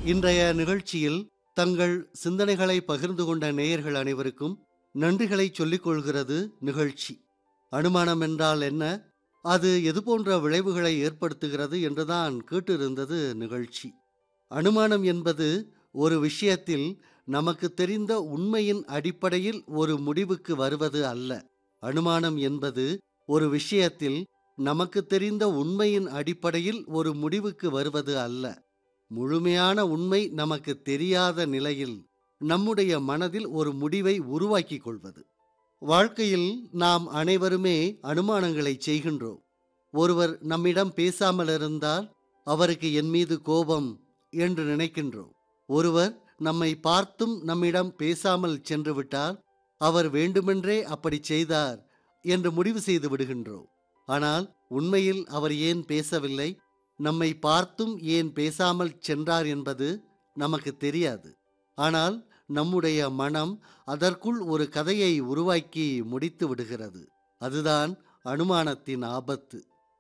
இன்றைய நிகழ்ச்சியில் தங்கள் சிந்தனைகளை பகிர்ந்து கொண்ட நேயர்கள் அனைவருக்கும் நன்றிகளை சொல்லிக் கொள்கிறது நிகழ்ச்சி அனுமானம் என்றால் என்ன அது எது போன்ற விளைவுகளை ஏற்படுத்துகிறது என்றுதான் கேட்டிருந்தது நிகழ்ச்சி அனுமானம் என்பது ஒரு விஷயத்தில் நமக்கு தெரிந்த உண்மையின் அடிப்படையில் ஒரு முடிவுக்கு வருவது அல்ல அனுமானம் என்பது ஒரு விஷயத்தில் நமக்கு தெரிந்த உண்மையின் அடிப்படையில் ஒரு முடிவுக்கு வருவது அல்ல முழுமையான உண்மை நமக்கு தெரியாத நிலையில் நம்முடைய மனதில் ஒரு முடிவை உருவாக்கிக் கொள்வது வாழ்க்கையில் நாம் அனைவருமே அனுமானங்களை செய்கின்றோம் ஒருவர் நம்மிடம் பேசாமல் இருந்தால் அவருக்கு என் மீது கோபம் என்று நினைக்கின்றோம் ஒருவர் நம்மை பார்த்தும் நம்மிடம் பேசாமல் சென்று விட்டால் அவர் வேண்டுமென்றே அப்படி செய்தார் என்று முடிவு செய்து விடுகின்றோம் ஆனால் உண்மையில் அவர் ஏன் பேசவில்லை நம்மை பார்த்தும் ஏன் பேசாமல் சென்றார் என்பது நமக்கு தெரியாது ஆனால் நம்முடைய மனம் அதற்குள் ஒரு கதையை உருவாக்கி முடித்து விடுகிறது அதுதான் அனுமானத்தின் ஆபத்து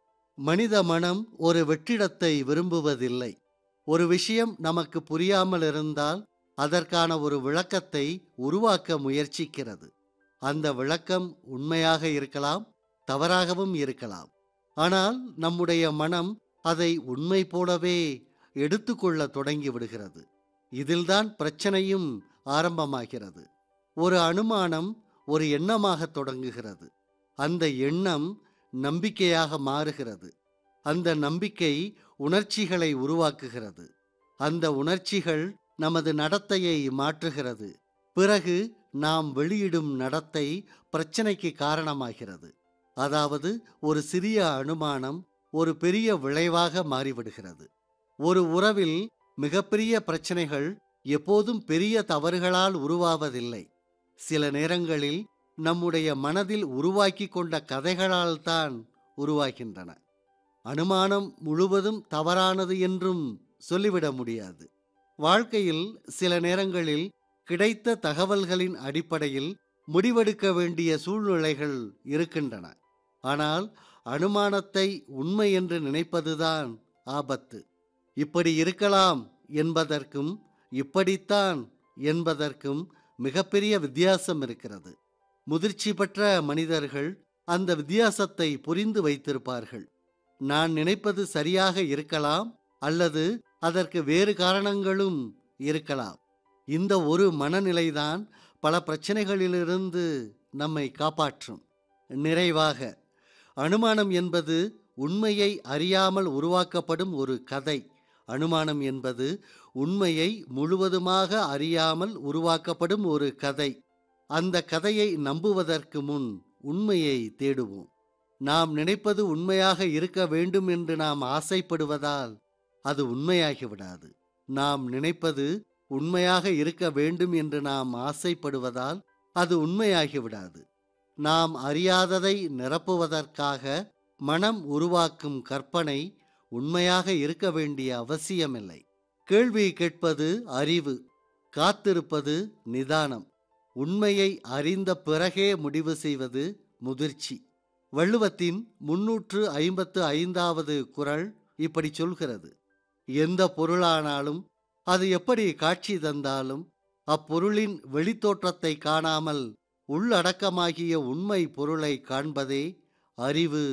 மனித மனம் ஒரு வெற்றிடத்தை விரும்புவதில்லை ஒரு விஷயம் நமக்கு புரியாமல் இருந்தால் அதற்கான ஒரு விளக்கத்தை உருவாக்க முயற்சிக்கிறது அந்த விளக்கம் உண்மையாக இருக்கலாம் தவறாகவும் இருக்கலாம் ஆனால் நம்முடைய மனம் அதை உண்மை போலவே எடுத்துக்கொள்ள தொடங்கி விடுகிறது இதில்தான் பிரச்சனையும் ஆரம்பமாகிறது ஒரு அனுமானம் ஒரு எண்ணமாக தொடங்குகிறது அந்த எண்ணம் நம்பிக்கையாக மாறுகிறது அந்த நம்பிக்கை உணர்ச்சிகளை உருவாக்குகிறது அந்த உணர்ச்சிகள் நமது நடத்தையை மாற்றுகிறது பிறகு நாம் வெளியிடும் நடத்தை பிரச்சனைக்கு காரணமாகிறது அதாவது ஒரு சிறிய அனுமானம் ஒரு பெரிய விளைவாக மாறிவிடுகிறது ஒரு உறவில் மிகப்பெரிய பிரச்சனைகள் எப்போதும் பெரிய தவறுகளால் உருவாவதில்லை சில நேரங்களில் நம்முடைய மனதில் உருவாக்கி கொண்ட கதைகளால் தான் உருவாகின்றன அனுமானம் முழுவதும் தவறானது என்றும் சொல்லிவிட முடியாது வாழ்க்கையில் சில நேரங்களில் கிடைத்த தகவல்களின் அடிப்படையில் முடிவெடுக்க வேண்டிய சூழ்நிலைகள் இருக்கின்றன ஆனால் அனுமானத்தை உண்மை என்று நினைப்பதுதான் ஆபத்து இப்படி இருக்கலாம் என்பதற்கும் இப்படித்தான் என்பதற்கும் மிகப்பெரிய வித்தியாசம் இருக்கிறது முதிர்ச்சி பெற்ற மனிதர்கள் அந்த வித்தியாசத்தை புரிந்து வைத்திருப்பார்கள் நான் நினைப்பது சரியாக இருக்கலாம் அல்லது அதற்கு வேறு காரணங்களும் இருக்கலாம் இந்த ஒரு மனநிலைதான் பல பிரச்சனைகளிலிருந்து நம்மை காப்பாற்றும் நிறைவாக அனுமானம் என்பது உண்மையை அறியாமல் உருவாக்கப்படும் ஒரு கதை அனுமானம் என்பது உண்மையை முழுவதுமாக அறியாமல் உருவாக்கப்படும் ஒரு கதை அந்த கதையை நம்புவதற்கு முன் உண்மையை தேடுவோம் நாம் நினைப்பது உண்மையாக இருக்க வேண்டும் என்று நாம் ஆசைப்படுவதால் அது உண்மையாகி விடாது நாம் நினைப்பது உண்மையாக இருக்க வேண்டும் என்று நாம் ஆசைப்படுவதால் அது உண்மையாகி விடாது நாம் அறியாததை நிரப்புவதற்காக மனம் உருவாக்கும் கற்பனை உண்மையாக இருக்க வேண்டிய அவசியமில்லை கேள்வி கேட்பது அறிவு காத்திருப்பது நிதானம் உண்மையை அறிந்த பிறகே முடிவு செய்வது முதிர்ச்சி வள்ளுவத்தின் முன்னூற்று ஐம்பத்து ஐந்தாவது குரல் இப்படி சொல்கிறது எந்த பொருளானாலும் அது எப்படி காட்சி தந்தாலும் அப்பொருளின் வெளித்தோற்றத்தை காணாமல் உள்ளடக்கமாகிய உண்மை பொருளை காண்பதே அறிவு